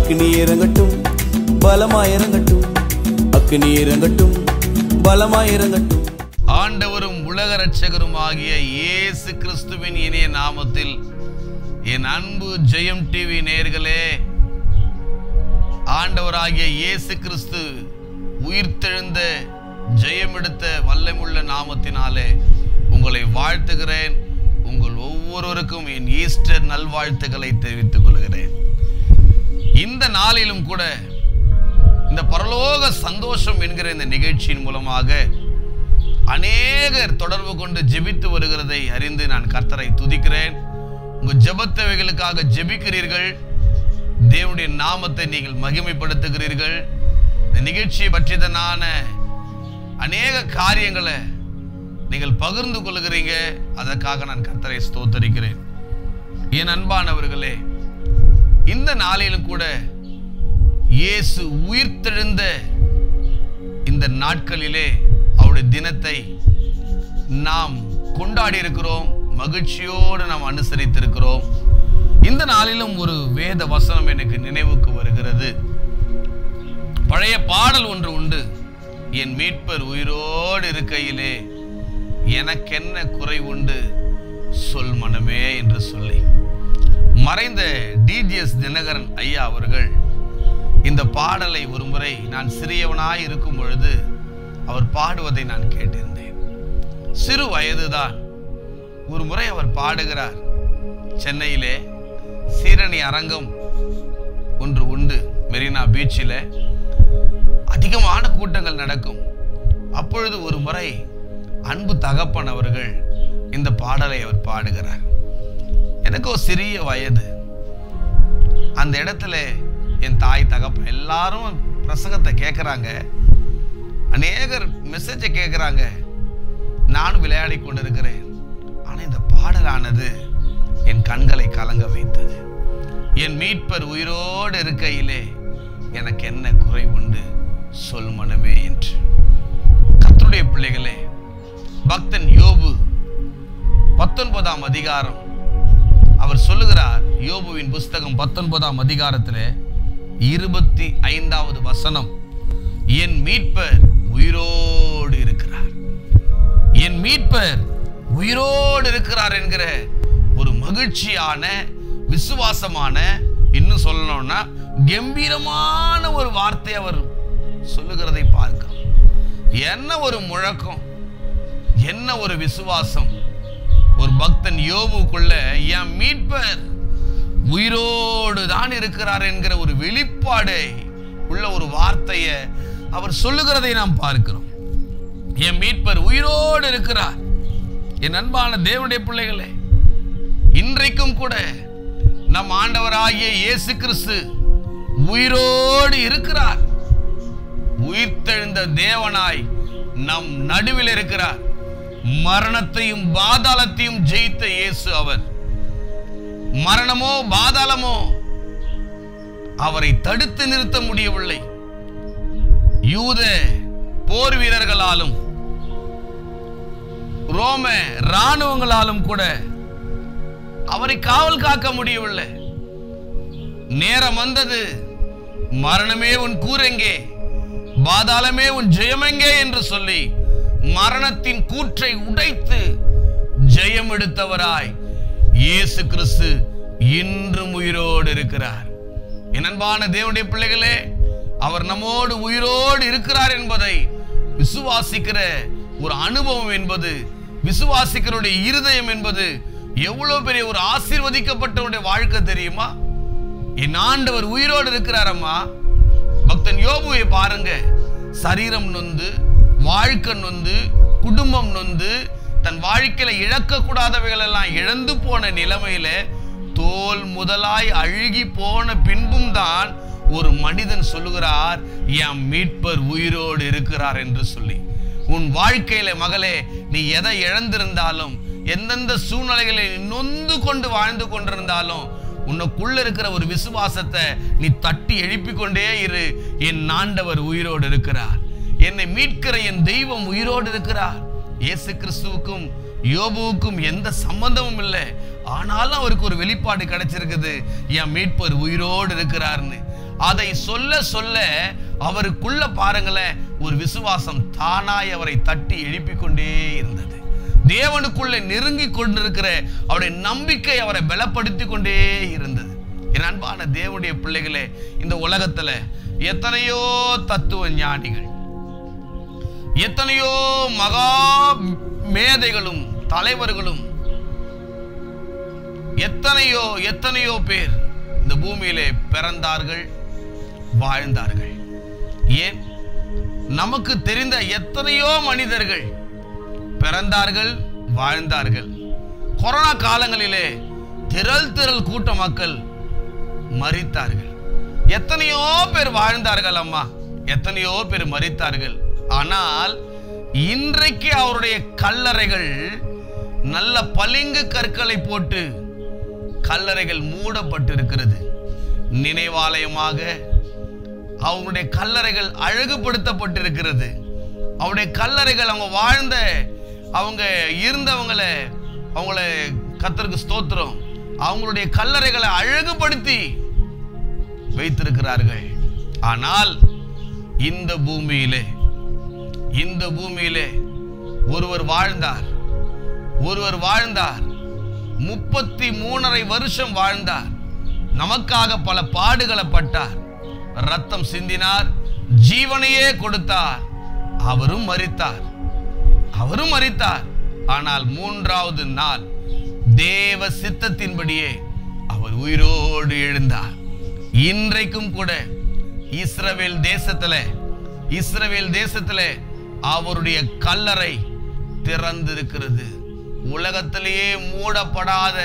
அக்னி இறங்கட்டும் பலமாய் இறங்கட்டும் அக்னி இறங்கட்டும் பலமாய் இறங்கட்டும் ஆண்டவரும் உலக ரட்சகரும் ஆகிய இயேசு கிறிஸ்துவின் இனிய நாமத்தில் என் அன்பு ஜெயம் டிவி நேர்களே ஆண்டவராகிய இயேசு கிறிஸ்து உயிர்த்தெழுந்த ஜெயமெடுத்த வல்லமுள்ள நாமத்தினாலே உங்களை வாழ்த்துகிறேன் உங்கள் ஒவ்வொருவருக்கும் என் ஈஸ்டர் நல்வாழ்த்துக்களை தெரிவித்துக் கொள்கிறேன் இந்த நாளிலும் கூட இந்த பரலோக சந்தோஷம் என்கிற இந்த நிகழ்ச்சியின் மூலமாக அநேகர் தொடர்பு கொண்டு ஜெபித்து வருகிறதை அறிந்து நான் கர்த்தரை துதிக்கிறேன் உங்க ஜெபத்தவைகளுக்காக ஜெபிக்கிறீர்கள் தேவனுடைய நாமத்தை நீங்கள் மகிமைப்படுத்துகிறீர்கள் இந்த நிகழ்ச்சியை பற்றியதனான அநேக காரியங்களை நீங்கள் பகிர்ந்து கொள்கிறீங்க அதற்காக நான் கர்த்தரை ஸ்தோத்தரிக்கிறேன் என் அன்பானவர்களே இந்த நாளிலும் கூட இயேசு உயிர்த்தெழுந்த இந்த நாட்களிலே அவருடைய தினத்தை நாம் கொண்டாடி இருக்கிறோம் மகிழ்ச்சியோடு நாம் அனுசரித்திருக்கிறோம் இந்த நாளிலும் ஒரு வேத வசனம் எனக்கு நினைவுக்கு வருகிறது பழைய பாடல் ஒன்று உண்டு என் மீட்பர் உயிரோடு இருக்கையிலே எனக்கென்ன குறை உண்டு சொல் மனமே என்று சொல்லி மறைந்த டிஜிஎஸ் தினகரன் ஐயா அவர்கள் இந்த பாடலை ஒருமுறை நான் சிறியவனாய் இருக்கும் பொழுது அவர் பாடுவதை நான் கேட்டிருந்தேன் சிறு வயதுதான் ஒரு முறை அவர் பாடுகிறார் சென்னையிலே சீரணி அரங்கம் ஒன்று உண்டு மெரினா பீச்சில் அதிகமான கூட்டங்கள் நடக்கும் அப்பொழுது ஒரு முறை அன்பு தகப்பன் அவர்கள் இந்த பாடலை அவர் பாடுகிறார் எனக்கு ஒரு சிறிய வயது அந்த இடத்துல என் தாய் தகப்பன் எல்லாரும் பிரசங்கத்தை கேட்குறாங்க அநேகர் மெசேஜை கேட்குறாங்க நானும் விளையாடி கொண்டிருக்கிறேன் ஆனால் இந்த பாடலானது என் கண்களை கலங்க வைத்தது என் மீட்பர் உயிரோடு இருக்கையிலே எனக்கு என்ன குறை உண்டு சொல் மனமே என்று கர்த்தருடைய பிள்ளைகளே பக்தன் யோபு பத்தொன்பதாம் அதிகாரம் அவர் சொல்லுகிறார் யோபுவின் புஸ்தகம் பத்தொன்பதாம் அதிகாரத்திலே இருபத்தி ஐந்தாவது வசனம் என் மீட்பர் உயிரோடு இருக்கிறார் என் மீட்பர் உயிரோடு இருக்கிறார் என்கிற ஒரு மகிழ்ச்சியான விசுவாசமான இன்னும் சொல்லணும்னா கம்பீரமான ஒரு வார்த்தை அவர் சொல்லுகிறதை பார்க்கிறோம் என்ன ஒரு முழக்கம் என்ன ஒரு விசுவாசம் ஒரு பக்தன் யோபுக்குள்ள என் மீட்பர் உயிரோடு தான் இருக்கிறார் என்கிற ஒரு வெளிப்பாடு உள்ள ஒரு வார்த்தையை அவர் சொல்லுகிறதை நாம் பார்க்கிறோம் என் மீட்பர் உயிரோடு இருக்கிறார் என் அன்பான தேவனுடைய பிள்ளைகளே இன்றைக்கும் கூட நம் ஆண்டவராகிய இயேசு கிறிஸ்து உயிரோடு இருக்கிறார் உயிர்த்தெழுந்த தேவனாய் நம் நடுவில் இருக்கிறார் மரணத்தையும் பாதாளத்தையும் ஜெயித்த இயேசு அவர் மரணமோ பாதாளமோ அவரை தடுத்து நிறுத்த முடியவில்லை யூத போர் வீரர்களாலும் ரோம இராணுவங்களாலும் கூட அவரை காவல் காக்க முடியவில்லை நேரம் வந்தது மரணமே உன் கூரெங்கே பாதாளமே உன் ஜெயமெங்கே என்று சொல்லி மரணத்தின் கூற்றை உடைத்து ஜெயம் எடுத்தவராய் இயேசு கிறிஸ்து இன்றும் உயிரோடு இருக்கிறார் என் அன்பான தேவனுடைய பிள்ளைகளே அவர் நம்மோடு உயிரோடு இருக்கிறார் என்பதை விசுவாசிக்கிற ஒரு அனுபவம் என்பது விசுவாசிக்கிறவருடைய இருதயம் என்பது எவ்வளவு பெரிய ஒரு ஆசீர்வதிக்கப்பட்டவருடைய வாழ்க்கை தெரியுமா என் ஆண்டவர் உயிரோடு இருக்கிறாரம்மா பக்தன் யோபுவை பாருங்க சரீரம் நொந்து வாழ்க்கை நொந்து குடும்பம் நொந்து தன் வாழ்க்கையில இழக்க கூடாதவைகள் எல்லாம் இழந்து போன நிலைமையில தோல் முதலாய் அழுகி போன பின்பும் தான் ஒரு மனிதன் சொல்லுகிறார் என் மீட்பர் உயிரோடு இருக்கிறார் என்று சொல்லி உன் வாழ்க்கையில மகளே நீ எதை இழந்திருந்தாலும் எந்தெந்த சூழ்நிலைகளில் நீ நொந்து கொண்டு வாழ்ந்து கொண்டிருந்தாலும் உனக்குள்ள இருக்கிற ஒரு விசுவாசத்தை நீ தட்டி எழுப்பிக் கொண்டே இரு என் ஆண்டவர் உயிரோடு இருக்கிறார் என்னை மீட்கிற என் தெய்வம் உயிரோடு இருக்கிறார் இயேசு கிறிஸ்துவுக்கும் யோபுவுக்கும் எந்த சம்பந்தமும் இல்லை ஆனாலும் அவருக்கு ஒரு வெளிப்பாடு கிடைச்சிருக்குது என் மீட்பர் உயிரோடு இருக்கிறார்னு அதை சொல்ல சொல்ல அவருக்குள்ள பாருங்களேன் ஒரு விசுவாசம் தானாய் அவரை தட்டி எழுப்பிக் கொண்டே இருந்தது தேவனுக்குள்ள நெருங்கி கொண்டிருக்கிற அவருடைய நம்பிக்கை அவரை பலப்படுத்தி கொண்டே இருந்தது என் அன்பான தேவனுடைய பிள்ளைகளே இந்த உலகத்துல எத்தனையோ தத்துவ ஞானிகள் எத்தனையோ மகா மேதைகளும் தலைவர்களும் எத்தனையோ எத்தனையோ பேர் இந்த பூமியிலே பிறந்தார்கள் வாழ்ந்தார்கள் ஏன் நமக்கு தெரிந்த எத்தனையோ மனிதர்கள் பிறந்தார்கள் வாழ்ந்தார்கள் கொரோனா காலங்களிலே திரள் திரள் கூட்ட மக்கள் மரித்தார்கள் எத்தனையோ பேர் வாழ்ந்தார்கள் அம்மா எத்தனையோ பேர் மரித்தார்கள் ஆனால் இன்றைக்கு அவருடைய கல்லறைகள் நல்ல பளிங்கு கற்களை போட்டு கல்லறைகள் மூடப்பட்டிருக்கிறது நினைவாலயமாக அவங்களுடைய கல்லறைகள் அழகுபடுத்தப்பட்டிருக்கிறது அவருடைய கல்லறைகள் அவங்க வாழ்ந்த அவங்க இருந்தவங்களை அவங்கள கத்தருக்கு ஸ்தோத்திரம் அவங்களுடைய கல்லறைகளை அழகுபடுத்தி வைத்திருக்கிறார்கள் ஆனால் இந்த பூமியிலே இந்த பூமியிலே ஒருவர் வாழ்ந்தார் ஒருவர் வாழ்ந்தார் முப்பத்தி மூணரை வருஷம் வாழ்ந்தார் நமக்காக பல பாடுகளை பட்டார் ரத்தம் சிந்தினார் ஜீவனையே கொடுத்தார் அவரும் மரித்தார் அவரும் மரித்தார் ஆனால் மூன்றாவது நாள் தேவ சித்தத்தின்படியே அவர் உயிரோடு எழுந்தார் இன்றைக்கும் கூட இஸ்ரவேல் தேசத்துல இஸ்ரவேல் தேசத்துல அவருடைய கல்லறை திறந்திருக்கிறது உலகத்திலேயே மூடப்படாத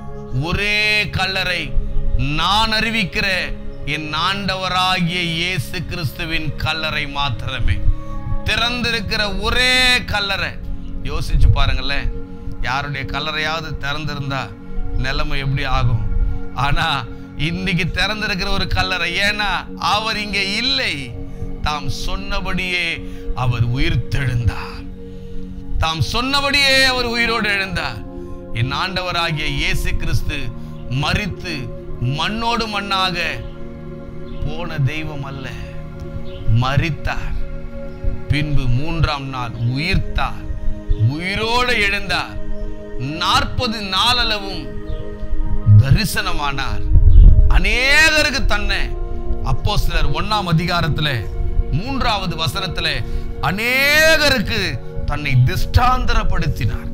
ஒரே கல்லறை நான் அறிவிக்கிற என் ஆண்டவராகிய இயேசு கிறிஸ்துவின் கல்லறை மாத்திரமே திறந்திருக்கிற ஒரே கல்லறை யோசிச்சு பாருங்களேன் யாருடைய கல்லறையாவது திறந்திருந்தா நிலைமை எப்படி ஆகும் ஆனா இன்னைக்கு திறந்திருக்கிற ஒரு கல்லறை ஏன்னா அவர் இங்கே இல்லை தாம் சொன்னபடியே அவர் உயிர்த்தெழுந்தார் தாம் சொன்னபடியே அவர் உயிரோடு எழுந்தார் என் ஆண்டவராகிய இயேசு கிறிஸ்து மரித்து மண்ணோடு மண்ணாக போன தெய்வம் அல்ல மரித்தார் பின்பு மூன்றாம் நாள் உயிர்த்தார் உயிரோடு எழுந்தார் நாற்பது நாளளவும் தரிசனமானார் அநேகருக்கு தன்னை அப்போ சிலர் ஒன்னாம் அதிகாரத்துல மூன்றாவது வசனத்துல அநேகருக்கு தன்னை திஷ்டாந்தரப்படுத்தினார்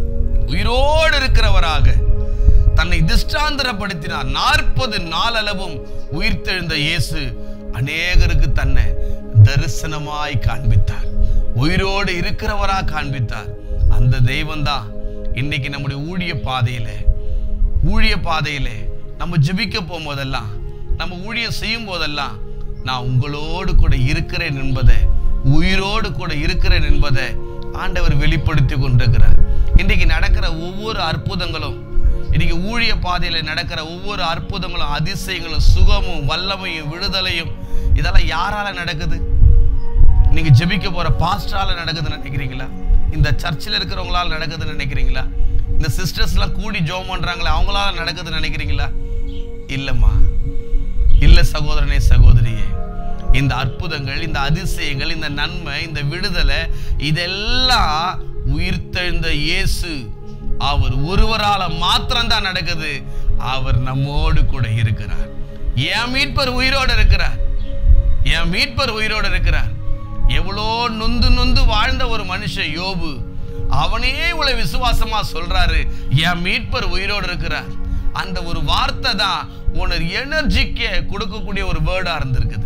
உயிரோடு இருக்கிறவராக தன்னை திஷ்டாந்தரப்படுத்தினார் நாற்பது நாளளவும் உயிர்த்தெழுந்த இயேசு அநேகருக்கு தன்னை தரிசனமாய் காண்பித்தார் உயிரோடு இருக்கிறவரா காண்பித்தார் அந்த தெய்வம்தான் இன்னைக்கு நம்முடைய ஊழிய பாதையில ஊழிய பாதையிலே நம்ம ஜெபிக்க போகும்போதெல்லாம் நம்ம ஊழியம் செய்யும் போதெல்லாம் நான் உங்களோடு கூட இருக்கிறேன் என்பதை உயிரோடு கூட இருக்கிறேன் என்பதை ஆண்டவர் வெளிப்படுத்தி கொண்டிருக்கிறார் இன்னைக்கு நடக்கிற ஒவ்வொரு அற்புதங்களும் இன்னைக்கு ஊழிய பாதையில நடக்கிற ஒவ்வொரு அற்புதங்களும் அதிசயங்களும் சுகமும் வல்லமையும் விடுதலையும் இதெல்லாம் யாரால நடக்குது நீங்க ஜெபிக்க போற பாஸ்டரால நடக்குதுன்னு நினைக்கிறீங்களா இந்த சர்ச்சில் இருக்கிறவங்களால நடக்குதுன்னு நினைக்கிறீங்களா இந்த சிஸ்டர்ஸ்லாம் கூடி ஜோம் பண்றாங்களே அவங்களால நடக்குதுன்னு நினைக்கிறீங்களா இல்லம்மா இல்ல சகோதரனே சகோதரியே இந்த அற்புதங்கள் இந்த அதிசயங்கள் இந்த நன்மை இந்த விடுதலை இதெல்லாம் உயிர்த்தெழுந்த இயேசு அவர் ஒருவரால மாத்திரம்தான் நடக்குது அவர் நம்மோடு கூட இருக்கிறார் என் மீட்பர் உயிரோடு இருக்கிறார் என் மீட்பர் உயிரோடு இருக்கிறார் எவ்வளோ நொந்து நொந்து வாழ்ந்த ஒரு மனுஷன் யோபு அவனே இவ்வளவு விசுவாசமா சொல்றாரு என் மீட்பர் உயிரோடு இருக்கிறார் அந்த ஒரு வார்த்தை தான் உனக்கு எனர்ஜிக்கு கொடுக்கக்கூடிய ஒரு வேர்டா இருந்திருக்குது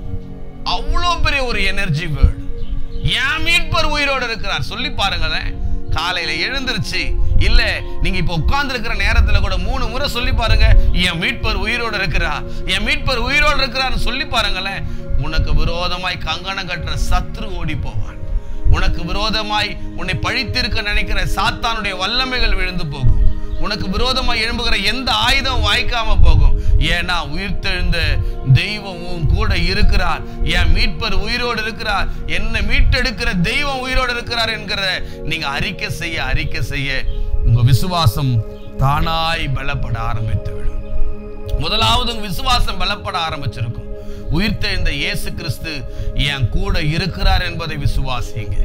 அவ்வளோ பெரிய ஒரு எனர்ஜி வேர்டு என் மீட்பர் உயிரோடு இருக்கிறார் சொல்லி பாருங்களேன் காலையில எழுந்திருச்சு இல்ல நீங்க இப்ப உட்கார்ந்து இருக்கிற நேரத்துல கூட மூணு முறை சொல்லி பாருங்க என் மீட்பர் உயிரோடு இருக்கிறா என் மீட்பர் உயிரோடு இருக்கிறான்னு சொல்லி பாருங்களேன் உனக்கு விரோதமாய் கங்கணம் கட்டுற சத்ரு ஓடி போவான் உனக்கு விரோதமாய் உன்னை பழித்திருக்க நினைக்கிற சாத்தானுடைய வல்லமைகள் விழுந்து போகும் உனக்கு விரோதமாய் எழும்புகிற எந்த ஆயுதம் வாய்க்காம போகும் ஏன்னா உயிர்த்தெழுந்த தெய்வமும் கூட இருக்கிறார் என் மீட்பர் உயிரோடு இருக்கிறார் என்னை மீட்டெடுக்கிற தெய்வம் உயிரோடு இருக்கிறார் என்கிறத நீங்க அறிக்கை செய்ய அறிக்கை செய்ய உங்க விசுவாசம் தானாய் பலப்பட ஆரம்பித்து விடும் முதலாவது உங்க விசுவாசம் பலப்பட ஆரம்பிச்சிருக்கும் உயிர்த்தெழுந்த இயேசு கிறிஸ்து என் கூட இருக்கிறார் என்பதை விசுவாசிங்க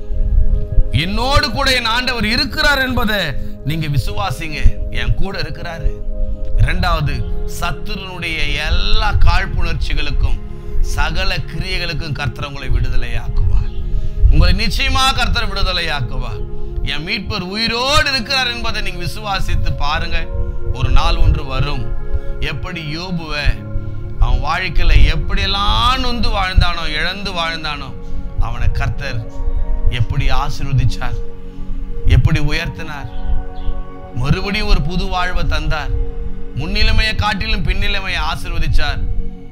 என்னோடு கூட என் ஆண்டவர் இருக்கிறார் என்பதை நீங்க விசுவாசிங்க என் கூட இருக்கிறாரு இரண்டாவது சத்துருனுடைய எல்லா காழ்ப்புணர்ச்சிகளுக்கும் சகல கிரியைகளுக்கும் கர்த்தர் உங்களை விடுதலையாக்குவார் உங்களை நிச்சயமா கர்த்தர் விடுதலையாக்குவார் என் மீட்பர் உயிரோடு இருக்கிறார் என்பதை நீங்க விசுவாசித்து பாருங்க ஒரு நாள் ஒன்று வரும் எப்படி யோபுவை அவன் வாழ்க்கையில எப்படியெல்லாம் நொந்து வாழ்ந்தானோ இழந்து வாழ்ந்தானோ அவனை கர்த்தர் எப்படி ஆசீர்வதிச்சார் எப்படி உயர்த்தினார் மறுபடியும் ஒரு புது வாழ்வை தந்தார் முன்னிலைமையை காட்டிலும் பின்னிலைமையை ஆசீர்வதிச்சார்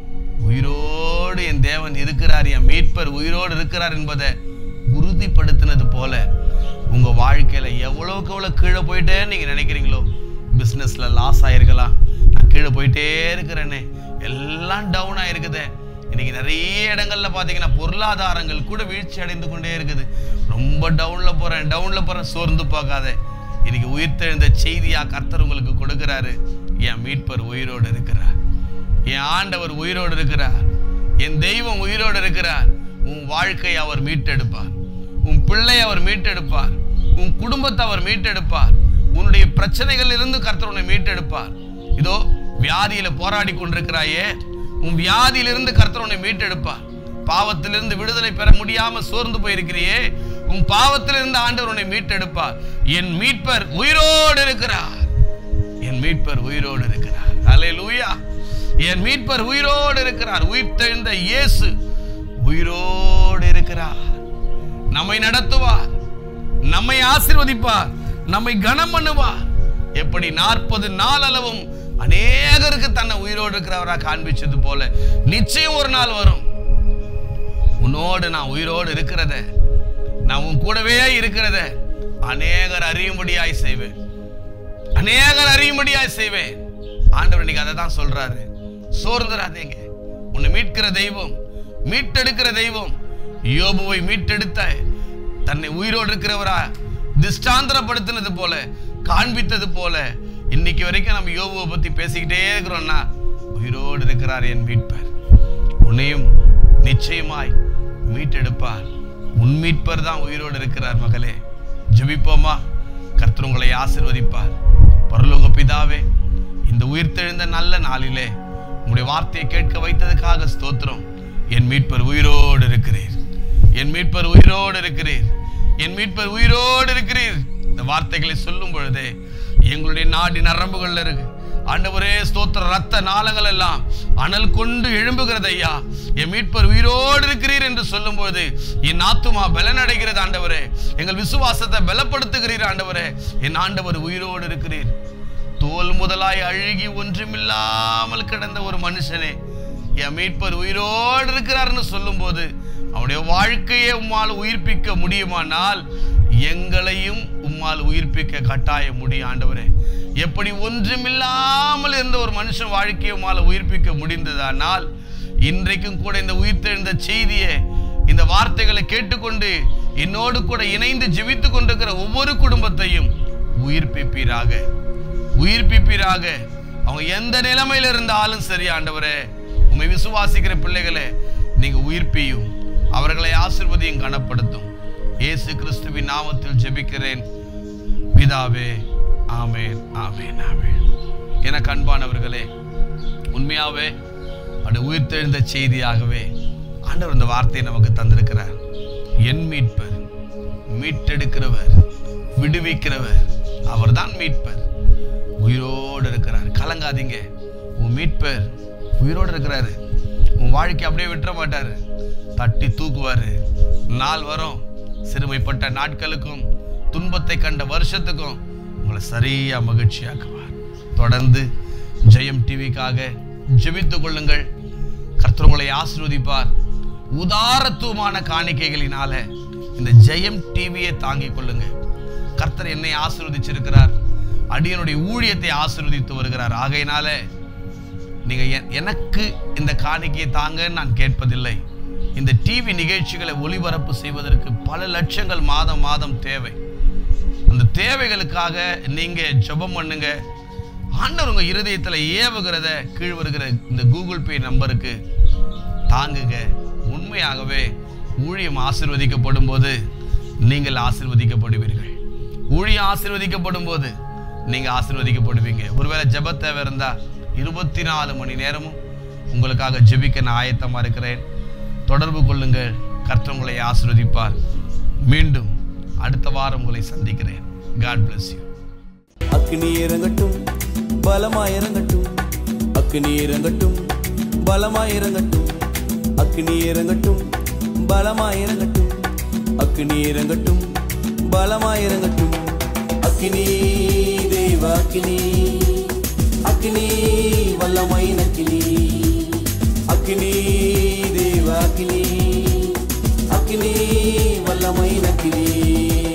உயிரோடு என் தேவன் இருக்கிறார் என் மீட்பர் உயிரோடு இருக்கிறார் என்பதை உறுதிப்படுத்தினது போல உங்க வாழ்க்கையில எவ்வளவுக்கு எவ்வளவு கீழே போயிட்டே நீங்க நினைக்கிறீங்களோ பிசினஸ்ல லாஸ் ஆயிருக்கலாம் நான் கீழே போயிட்டே இருக்கிறேனே எல்லாம் டவுன் ஆயிருக்குதே இன்னைக்கு நிறைய இடங்கள்ல பாத்தீங்கன்னா பொருளாதாரங்கள் கூட வீழ்ச்சி அடைந்து கொண்டே இருக்குது ரொம்ப டவுன்ல போறேன் டவுன்ல போறேன் சோர்ந்து போகாத இன்னைக்கு உயிர்த்தெழுந்த செய்தியா கர்த்தர் உங்களுக்கு கொடுக்கிறாரு என் மீட்பர் உயிரோடு இருக்கிறார் என் ஆண்டவர் உயிரோடு இருக்கிறார் என் தெய்வம் உயிரோடு இருக்கிறார் உன் வாழ்க்கையை அவர் மீட்டெடுப்பார் உன் பிள்ளை அவர் மீட்டெடுப்பார் உன் குடும்பத்தை அவர் மீட்டெடுப்பார் உன்னுடைய பிரச்சனைகள் இருந்து கர்த்தர் உன்னை மீட்டெடுப்பார் இதோ வியாதியில போராடி கொண்டிருக்கிறாயே உன் வியாதியிலிருந்து கர்த்தர் உன்னை மீட்டெடுப்பார் பாவத்திலிருந்து விடுதலை பெற முடியாம சோர்ந்து போயிருக்கிறியே உன் பாவத்திலிருந்து ஆண்டவர் உன்னை மீட்டெடுப்பார் என் மீட்பர் உயிரோடு இருக்கிறார் என் மீட்பர் உயிரோடு இருக்கிறார் அல்லேலூயா என் மீட்பர் உயிரோடு இருக்கிறார் உயிர்த்தெழுந்த இயேசு உயிரோடு இருக்கிறார் நம்மை நடத்துவார் நம்மை ஆசீர்வதிப்பார் நம்மை கனம் பண்ணுவார் எப்படி நாற்பது நாள் அளவும் அநேகருக்கு தன்னை உயிரோடு இருக்கிறவரா காண்பிச்சது போல நிச்சயம் ஒரு நாள் வரும் உன்னோடு நான் உயிரோடு இருக்கிறத நான் உன் கூடவே இருக்கிறத அநேகர் அறியும்படியாய் செய்வேன் அநேகர் அறியும்படியாய் செய்வேன் ஆண்டவர் இன்னைக்கு அதை தான் சொல்றாரு சோர்ந்துடாதீங்க உன்னை மீட்கிற தெய்வம் மீட்டெடுக்கிற தெய்வம் யோபுவை மீட்டெடுத்த தன்னை உயிரோடு இருக்கிறவரா திஷ்டாந்தரப்படுத்தினது போல காண்பித்தது போல இன்னைக்கு வரைக்கும் நம்ம யோபுவை பத்தி பேசிக்கிட்டே இருக்கிறோம்னா உயிரோடு இருக்கிறார் என் மீட்பர் உன்னையும் நிச்சயமாய் மீட்டெடுப்பார் உன் மீட்பர் தான் உயிரோடு இருக்கிறார் மகளே ஜெபிப்போமா கர்த்தர் உங்களை ஆசிர்வதிப்பார் பரலோக பிதாவே இந்த உயிர்த்தெழுந்த நல்ல நாளிலே உங்களுடைய வார்த்தையை கேட்க வைத்ததுக்காக ஸ்தோத்திரம் என் மீட்பர் உயிரோடு இருக்கிறீர் என் மீட்பர் உயிரோடு இருக்கிறீர் என் மீட்பர் உயிரோடு இருக்கிறீர் இந்த வார்த்தைகளை சொல்லும் பொழுதே எங்களுடைய நாடி நரம்புகள்ல இருக்கு ஆண்டவரே ஸ்தோத்திர ரத்த நாளங்கள் எல்லாம் அனல் கொண்டு எழும்புகிறது ஐயா என் மீட்பர் உயிரோடு இருக்கிறீர் என்று சொல்லும்போது என் ஆத்துமா பலனடைகிறது ஆண்டவரே எங்கள் விசுவாசத்தை பலப்படுத்துகிறீர் ஆண்டவரே என் ஆண்டவர் உயிரோடு இருக்கிறீர் தோல் முதலாய் அழுகி ஒன்றுமில்லாமல் கிடந்த ஒரு மனுஷனே என் மீட்பர் உயிரோடு இருக்கிறார்னு சொல்லும்போது அவனுடைய வாழ்க்கையை உம்மால் உயிர்ப்பிக்க முடியுமானால் எங்களையும் உம்மால் உயிர்ப்பிக்க கட்டாய முடியும் ஆண்டவரே எப்படி ஒன்றுமில்லாமல் இருந்த ஒரு மனுஷன் வாழ்க்கையை உம்மால் உயிர்ப்பிக்க முடிந்ததானால் இன்றைக்கும் கூட இந்த உயிர்த்தெழுந்த செய்தியை இந்த வார்த்தைகளை கேட்டுக்கொண்டு என்னோடு கூட இணைந்து ஜெபித்துக் கொண்டிருக்கிற ஒவ்வொரு குடும்பத்தையும் உயிர்ப்பிப்பீராக உயிர்ப்பிப்பீராக அவங்க எந்த நிலைமையில இருந்தாலும் சரி ஆண்டவரே உண்மை விசுவாசிக்கிற பிள்ளைகளை நீங்க உயிர்ப்பியும் அவர்களை ஆசிர்வதியும் கனப்படுத்தும் இயேசு கிறிஸ்துவின் நாமத்தில் ஜெபிக்கிறேன் பிதாவே ஆமேன் ஆமேன் ஆமேன் எனக்கு அன்பானவர்களே உண்மையாவே அது உயிர்த்தெழுந்த செய்தியாகவே ஆண்டவர் இந்த வார்த்தையை நமக்கு தந்திருக்கிறார் என் மீட்பர் மீட்டெடுக்கிறவர் விடுவிக்கிறவர் அவர்தான் மீட்பர் உயிரோடு இருக்கிறார் கலங்காதீங்க உன் மீட்பர் உயிரோடு இருக்கிறாரு உன் வாழ்க்கை அப்படியே விட்டுற மாட்டாரு தட்டி தூக்குவாரு நாள் வரும் சிறுமைப்பட்ட நாட்களுக்கும் துன்பத்தை கண்ட வருஷத்துக்கும் உங்களை சரியா மகிழ்ச்சியாக்குவார் தொடர்ந்து ஜெயம் டிவிக்காக ஜெபித்துக் கொள்ளுங்கள் கர்த்தர் உங்களை ஆசீர்வதிப்பார் உதாரத்துவமான காணிக்கைகளினால இந்த ஜெயம் டிவியை தாங்கிக் கொள்ளுங்க கர்த்தர் என்னை ஆசீர்வதிச்சிருக்கிறார் அடியனுடைய ஊழியத்தை ஆசீர்வதித்து வருகிறார் ஆகையினால நீங்க எ- எனக்கு இந்த காணிக்கையை தாங்கன்னு நான் கேட்பதில்லை இந்த டிவி நிகழ்ச்சிகளை ஒளிபரப்பு செய்வதற்கு பல லட்சங்கள் மாதம் மாதம் தேவை அந்த தேவைகளுக்காக நீங்க ஜெபம் பண்ணுங்க ஆண்டவர் உங்க இருதயத்துல ஏவுகிறத கீழ் வருகிற இந்த கூகுள் பே நம்பருக்கு தாங்குக உண்மையாகவே ஊழியம் ஆசிர்வதிக்கப்படும் போது நீங்கள் ஆசிர்வதிக்கப்படுவீர்கள் ஊழியம் ஆசிர்வதிக்கப்படும் போது நீங்க ஆசிர்வதிக்கப்படுவீங்க ஒருவேளை ஜெப தேவை இருந்தா இருபத்தி நாலு மணி நேரமும் உங்களுக்காக ஜெபிக்க நான் ஆயத்தமா இருக்கிறேன் தொடர்பு கொள்ளுங்கள் கர்த்தர் உங்களை ஆசிர்வதிப்பார் மீண்டும் அடுத்த வாரம் உங்களை சந்திக்கிறேன் காட் bless you அக்னி இறங்கட்டும் பலமாய் இறங்கட்டும் அக்னி இறங்கட்டும் பலமாய் இறங்கட்டும் அக்னி இறங்கட்டும் பலமாய் இறங்கட்டும் அக்னி இறங்கட்டும் பலமாய் இறங்கட்டும் அக்னி தேவ அக்னி அக்னி வல்லமையின் அக்னி அக்னி தேவ அக்னி அக்னி வல்லமையின் அக்னி